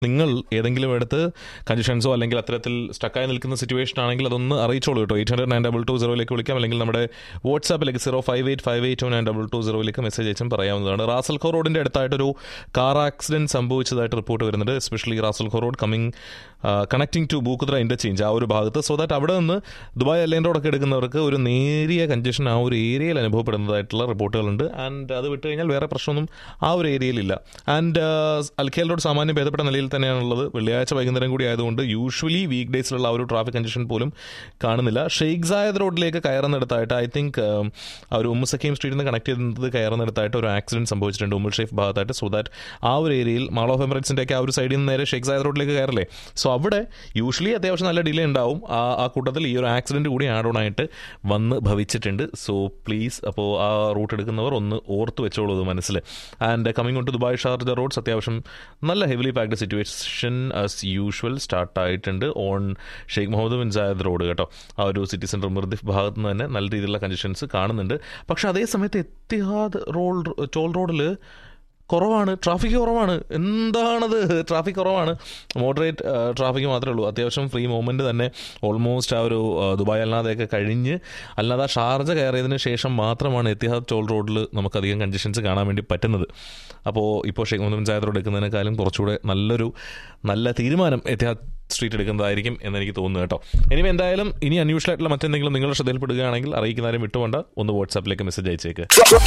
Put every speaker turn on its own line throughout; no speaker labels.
നിങ്ങൾ ഏതെങ്കിലും ഇടത്ത് കണ്ടീഷൻസോ അല്ലെങ്കിൽ അത്തരത്തിൽ സ്റ്റക്കായി നിൽക്കുന്ന സിറ്റുവേഷൻ ആണെങ്കിൽ അതൊന്ന് അറിയിച്ചോളൂ കേട്ടോ eight hundred nine double two സീറോയിലേക്ക് വിളിക്കാം അല്ലെങ്കിൽ നമ്മുടെ വാട്സാപ്പിലേക്ക് zero five eight five eight two nine double two സീറോയിലേക്ക് മെസ്സേജ് അയച്ചും പറയാവുന്നതാണ് റാസൽഖോ റോഡിൻ്റെ അടുത്തായിട്ടൊരു കാർ ആക്സിഡന്റ് സംഭവിച്ചതായിട്ട് റിപ്പോർട്ട് വരുന്നുണ്ട് especially Ras al Khor road coming connecting to Bukadra interchange ആ ഒരു ഭാഗത്ത് സോ ദാറ്റ് അവിടെ നിന്ന് ദുബായ് എല്ലൈൻ റോഡൊക്കെ എടുക്കുന്നവർക്ക് ഒരു നേരിയ കഞ്ചഷൻ ആ ഒരു ഏരിയയിൽ അനുഭവപ്പെടുന്നതായിട്ടുള്ള റിപ്പോർട്ടുകളുണ്ട് ആൻഡ് അത് വിട്ട് കഴിഞ്ഞാൽ വേറെ പ്രശ്നമൊന്നും ആ ഒരു ഏരിയയിലില്ല ആൻഡ് അൽഖേൽ റോഡ് സാമാന്യം ഭേദപ്പെട്ട നിലയിൽ തന്നെയാണുള്ളത് വെള്ളിയാഴ്ച വൈകുന്നേരം കൂടി ആയതുകൊണ്ട് യൂഷ്വലി വീക്ക് ഡേയ്സിലുള്ള ആ ഒരു ട്രാഫിക് കഞ്ചഷൻ പോലും കാണുന്നില്ല ഷെയ്ഖ് സായദ് റോഡിലേക്ക് കയറുന്നിടത്തായിട്ട് ഐ തിങ്ക് ആ ഒരു ഉമ്മ സക്കീം സ്ട്രീറ്റിൽ നിന്ന് കണക്ട് ചെയ്യുന്നത് കയറുന്നിടത്തായിട്ട് ഒരു ആക്സിഡന്റ് സംഭവിച്ചിട്ടുണ്ട് ഉമ്മൽ ഷെയ്ഫ് ഭാഗത്തായിട്ട് സോ ദാറ്റ് ആ ഒരു ഏരിയയിൽ മാൾ ഓഫ് എമിറേറ്റ്സിൻ്റെ ഒക്കെ ആ ഒരു സൈഡിൽ നിന്ന് നേരെ ഷെയ്ഖ് സായദ് റോഡിലേക്ക് കയറില്ലേ സോ അവിടെ യൂഷ്വലി അത്യാവശ്യം നല്ല ഡിലേ ഉണ്ടാവും ആ ആ കൂട്ടത്തിൽ ഈ ഒരു ആക്സിഡന്റ് കൂടി ആഡ് ഓൺ ആയിട്ട് വന്ന് ഭവിച്ചിട്ടുണ്ട് സോ പ്ലീസ് അപ്പോൾ ആ റൂട്ട് എടുക്കുന്നവർ ഒന്ന് ഓർത്ത് വെച്ചോളൂ ഇത് മനസ്സിൽ and coming on to Dubai Sharjah roads അത്യാവശ്യം നല്ല heavily packed situation as usual start ആയിട്ടുണ്ട് on Sheikh Mohammed bin Zayed road കേട്ടോ ആ ഒരു സിറ്റി സെൻറ്റർ മിർദിഫ് ഭാഗത്ത് നിന്ന് തന്നെ നല്ല രീതിയിലുള്ള കണ്ടീഷൻസ് കാണുന്നുണ്ട് പക്ഷെ അതേ സമയത്ത് എത്തിഹാദ് റോഡ് ടോൾ റോഡിൽ കുറവാണ് ട്രാഫിക് കുറവാണ് എന്താണത് ട്രാഫിക് കുറവാണ് മോഡറേറ്റ് ട്രാഫിക് മാത്രമേ ഉള്ളൂ അത്യാവശ്യം ഫ്രീ മൂവ്മെൻറ്റ് തന്നെ ഓൾമോസ്റ്റ് ആ ഒരു ആ, ദുബായ് അല്ലാതെയൊക്കെ കഴിഞ്ഞ് അല്ലാതെ ആ ഷാർജ കയറിയതിന് ശേഷം മാത്രമാണ് എത്തിഹാദ് ടോൾ റോഡിൽ നമുക്കധികം കണ്ടീഷൻസ് കാണാൻ വേണ്ടി പറ്റുന്നത് അപ്പോൾ ഇപ്പോൾ Sheikh Mohammed bin Zayed road എടുക്കുന്നതിനേക്കാളും കുറച്ചുകൂടെ നല്ലൊരു നല്ല തീരുമാനം എത്തിഹാദ് സ്ട്രീറ്റ് എടുക്കുന്നതായിരിക്കും എന്ന് എനിക്ക് തോന്നുന്നു കേട്ടോ ഇനി എന്തായാലും ഇനി അൺയൂഷ്വൽ ആയിട്ടുള്ള മറ്റെന്തെങ്കിലും നിങ്ങളുടെ ശ്രദ്ധയിൽപ്പെടുകയാണെങ്കിൽ അറിയിക്കുന്നതാരും വിട്ടുകൊണ്ട് ഒന്ന് വാട്സാപ്പിലേക്ക് മെസ്സേജ് അയച്ചേക്ക്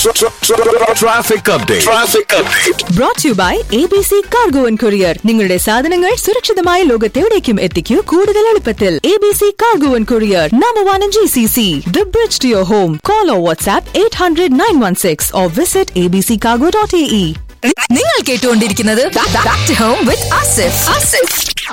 Traffic update. Traffic update.
Brought to you by ABC Cargo and Courier. നിങ്ങളുടെ സാധനങ്ങൾ സുരക്ഷിതമായ ലോകത്തെവിടേക്കും എത്തിക്കൂ കൂടുതൽ എളുപ്പത്തിൽ ABC Cargo and Courier, number one in GCC. The bridge to your home. Call or WhatsApp 800-916 or visit abccargo.ae. നിങ്ങൾ കേട്ടുകൊണ്ടിരിക്കുന്നത് Back to Home with Asif. Asif.